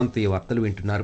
ప్రాంతీయ వార్తలు వింటున్నారు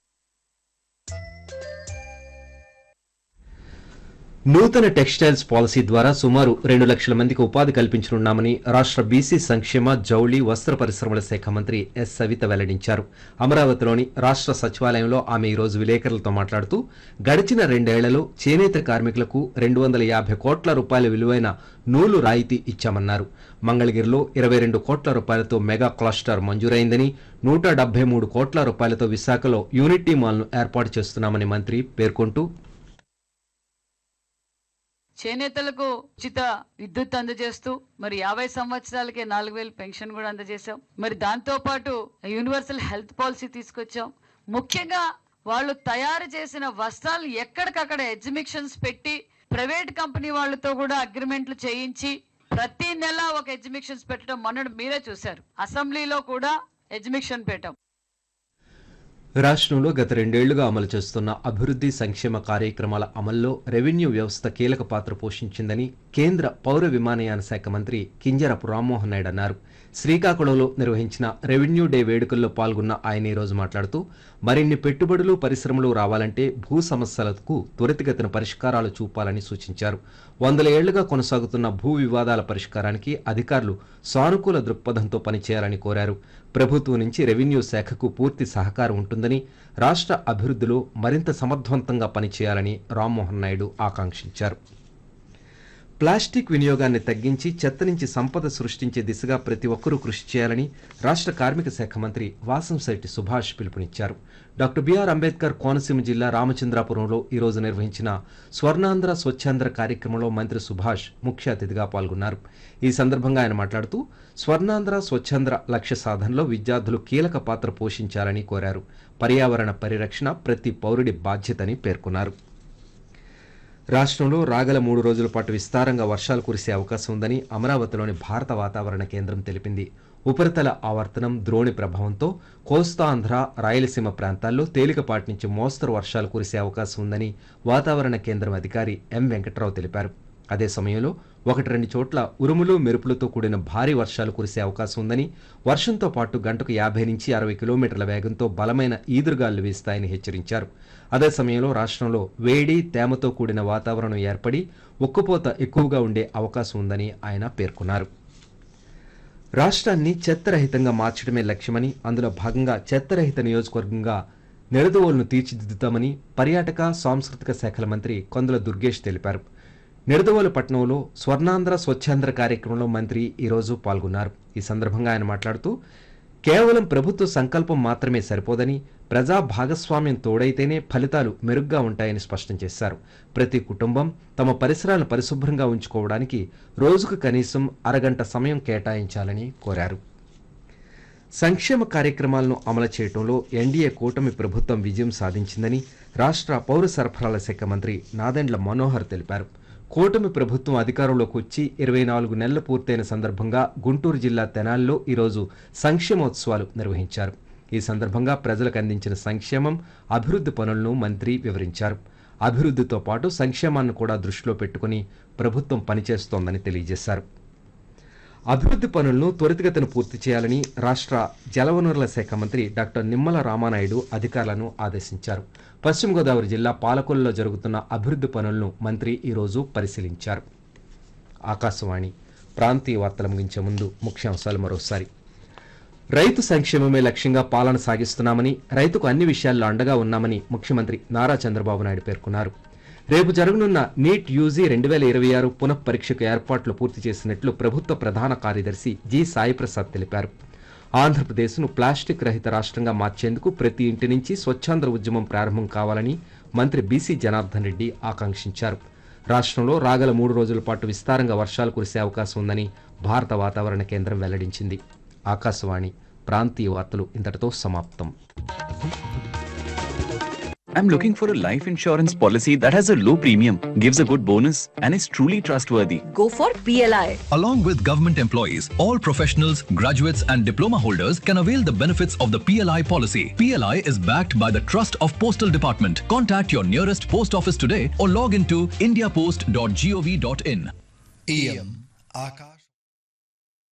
నూతన టెక్స్టైల్స్ పాలసీ ద్వారా సుమారు రెండు లక్షల మందికి ఉపాధి కల్పించనున్నామని రాష్ట్ర బీసీ సంక్షేమ జౌళి వస్త్ర పరిశ్రమల శాఖ మంత్రి ఎస్ సవిత వెల్లడించారు అమరావతిలోని రాష్ట్ర సచివాలయంలో ఆమె ఈరోజు విలేకరులతో మాట్లాడుతూ గడిచిన రెండేళ్లలో చేనేత కార్మికులకు రెండు వందల యాభై కోట్ల రూపాయల విలువైన నూలు రాయితీ ఇచ్చామన్నారు మంగళగిరిలో ఇరవై రెండు కోట్ల రూపాయలతో మెగా క్లస్టర్ మంజూరైందని నూట డెబ్బై మూడు కోట్ల రూపాయలతో విశాఖలో యూనిటీ మాల్ను ఏర్పాటు చేస్తున్నామని మంత్రి పేర్కొంటూ చేనేతలకు ఉచిత విద్యుత్ అందజేస్తూ మరి యాభై సంవత్సరాలకే నాలుగు వేలు పెన్షన్ కూడా అందజేశాం మరి దాంతో పాటు యూనివర్సల్ హెల్త్ పాలసీ తీసుకొచ్చాం ముఖ్యంగా వాళ్ళు తయారు చేసిన వస్త్రాలు ఎక్కడికక్కడ ఎగ్జిబిషన్స్ పెట్టి ప్రైవేట్ కంపెనీ వాళ్ళతో కూడా అగ్రిమెంట్లు చేయించి ప్రతి నెల ఒక ఎగ్జిబిషన్స్ పెట్టడం మొన్నటి మీరే చూశారు అసెంబ్లీలో కూడా ఎగ్జిబిషన్ పెట్టాం రాష్ట్రంలో గత రెండేళ్లుగా అమలు చేస్తున్న అభివృద్ధి సంక్షేమ కార్యక్రమాల అమల్లో రెవెన్యూ వ్యవస్థ కీలక పాత్ర పోషించిందని కేంద్ర పౌర విమానయాన శాఖ మంత్రి కింజరపు రామ్మోహన్ నాయుడు అన్నారు శ్రీకాకుళంలో నిర్వహించిన రెవెన్యూ డే వేడుకల్లో పాల్గొన్న ఆయన ఈరోజు మాట్లాడుతూ మరిన్ని పెట్టుబడులు పరిశ్రమలు రావాలంటే భూ సమస్యలకు త్వరితగతిన పరిష్కారాలు చూపాలని సూచించారు వందల ఏళ్లుగా కొనసాగుతున్న భూ వివాదాల పరిష్కారానికి అధికారులు సానుకూల దృక్పథంతో పనిచేయాలని కోరారు ప్రభుత్వం నుంచి రెవెన్యూ శాఖకు పూర్తి సహకారం ఉంటుందని రాష్ట్ర అభివృద్ధిలో మరింత సమర్థవంతంగా పనిచేయాలని రామ్మోహన్ నాయుడు ఆకాంక్షించారు ప్లాస్టిక్ వినియోగాన్ని తగ్గించి చెత్త నుంచి సంపద సృష్టించే దిశగా ప్రతి ఒక్కరూ కృషి చేయాలని రాష్ట్ర కార్మిక శాఖ మంత్రి వాసంశెట్టి సుభాష్ పిలుపునిచ్చారు డాక్టర్ బిఆర్ అంబేద్కర్ కోనసీమ జిల్లా రామచంద్రాపురంలో ఈరోజు నిర్వహించిన స్వర్ణాంధ్ర స్వచ్ఛాంధ్ర కార్యక్రమంలో మంత్రి సుభాష్ ముఖ్య అతిథిగా పాల్గొన్నారు ఈ సందర్భంగా ఆయన మాట్లాడుతూ స్వర్ణాంధ్ర స్వచ్ఛాంధ్ర లక్ష్య సాధనలో విద్యార్థులు కీలక పాత్ర పోషించాలని కోరారు పర్యావరణ పరిరక్షణ ప్రతి పౌరుడి బాధ్యతని పేర్కొన్నారు రాష్ట్రంలో రాగల మూడు రోజుల పాటు విస్తారంగా వర్షాలు కురిసే అవకాశం ఉందని అమరావతిలోని భారత వాతావరణ కేంద్రం తెలిపింది ఉపరితల ఆవర్తనం ద్రోణి ప్రభావంతో కోస్తాంధ్ర రాయలసీమ ప్రాంతాల్లో తేలికపాటి నుంచి మోస్తరు వర్షాలు కురిసే అవకాశం ఉందని వాతావరణ కేంద్రం అధికారి ఎం వెంకట్రావు తెలిపారు అదే సమయంలో ఒకటి రెండు చోట్ల ఉరుములు మెరుపులతో కూడిన భారీ వర్షాలు కురిసే అవకాశం ఉందని వర్షంతో పాటు గంటకు యాభై నుంచి అరవై కిలోమీటర్ల వేగంతో బలమైన ఈదురుగాలు వీస్తాయని హెచ్చరించారు అదే సమయంలో రాష్ట్రంలో వేడి తేమతో కూడిన వాతావరణం ఏర్పడి ఉక్కుపోత ఎక్కువగా ఉండే అవకాశం ఉందని ఆయన పేర్కొన్నారు రాష్ట్రాన్ని చెత్తరహితంగా మార్చడమే లక్ష్యమని అందులో భాగంగా చెత్తరహిత నియోజకవర్గంగా నిడదవోలును తీర్చిదిద్దుతామని పర్యాటక సాంస్కృతిక శాఖల మంత్రి కొందల దుర్గేష్ తెలిపారు నిడదవోలు పట్టణంలో స్వర్ణాంధ్ర స్వచ్ఛాంధ్ర కార్యక్రమంలో మంత్రి ఈరోజు పాల్గొన్నారు ఈ సందర్భంగా ఆయన మాట్లాడుతూ కేవలం ప్రభుత్వ సంకల్పం మాత్రమే సరిపోదని ప్రజా భాగస్వామ్యం తోడైతేనే ఫలితాలు మెరుగ్గా ఉంటాయని స్పష్టం చేశారు ప్రతి కుటుంబం తమ పరిసరాలను పరిశుభ్రంగా ఉంచుకోవడానికి రోజుకు కనీసం అరగంట సమయం కేటాయించాలని కోరారు సంక్షేమ కార్యక్రమాలను అమలు చేయడంలో ఎన్డీఏ కూటమి ప్రభుత్వం విజయం సాధించిందని రాష్ట్ర పౌర సరఫరాల శాఖ మంత్రి నాదెండ్ల మనోహర్ తెలిపారు కూటమి ప్రభుత్వం అధికారంలోకి వచ్చి ఇరవై నాలుగు నెలలు పూర్తయిన సందర్భంగా గుంటూరు జిల్లా తెనాలిలో ఈరోజు సంక్షేమోత్సవాలు నిర్వహించారు ఈ సందర్భంగా ప్రజలకు అందించిన సంక్షేమం అభివృద్ధి పనులను మంత్రి వివరించారు అభివృద్ధితో పాటు సంక్షేమాన్ని కూడా దృష్టిలో పెట్టుకుని ప్రభుత్వం పనిచేస్తోందని తెలియజేశారు అభివృద్ధి పనులను త్వరితగతిన పూర్తి చేయాలని రాష్ట్ర జలవనరుల శాఖ మంత్రి డాక్టర్ నిమ్మల రామానాయుడు అధికారులను ఆదేశించారు పశ్చిమ గోదావరి జిల్లా పాలకొల్లులో జరుగుతున్న అభివృద్ధి పనులను మంత్రి ఈరోజు పరిశీలించారు ఆకాశవాణి ప్రాంతీయ వార్తలు ముగించే ముందు ముఖ్యాంశాలు మరోసారి రైతు సంక్షేమమే లక్ష్యంగా పాలన సాగిస్తున్నామని రైతుకు అన్ని విషయాల్లో అండగా ఉన్నామని ముఖ్యమంత్రి నారా చంద్రబాబు నాయుడు పేర్కొన్నారు రేపు జరగనున్న నీట్ యూజీ రెండు వేల ఇరవై ఆరు పునః పరీక్షకు ఏర్పాట్లు పూర్తి చేసినట్లు ప్రభుత్వ ప్రధాన కార్యదర్శి జి సాయిప్రసాద్ తెలిపారు ఆంధ్రప్రదేశ్ను ప్లాస్టిక్ రహిత రాష్ట్రంగా మార్చేందుకు ప్రతి ఇంటి నుంచి స్వచ్ఛాంధ్ర ఉద్యమం ప్రారంభం కావాలని మంత్రి బీసీ జనార్దన్ రెడ్డి ఆకాంక్షించారు రాష్ట్రంలో రాగల మూడు రోజుల పాటు విస్తారంగా వర్షాలు కురిసే అవకాశం ఉందని భారత వాతావరణ కేంద్రం వెల్లడించింది ఆకాశవాణి ప్రాంతీయ వార్తలు ఇంతటితో సమాప్తం I'm looking for a life insurance policy that has a low premium, gives a good bonus, and is truly trustworthy. Go for PLI. Along with government employees, all professionals, graduates, and diploma holders can avail the benefits of the PLI policy. PLI is backed by the Trust of Postal Department. Contact your nearest post office today or log into indiapost.gov.in. इयम् आका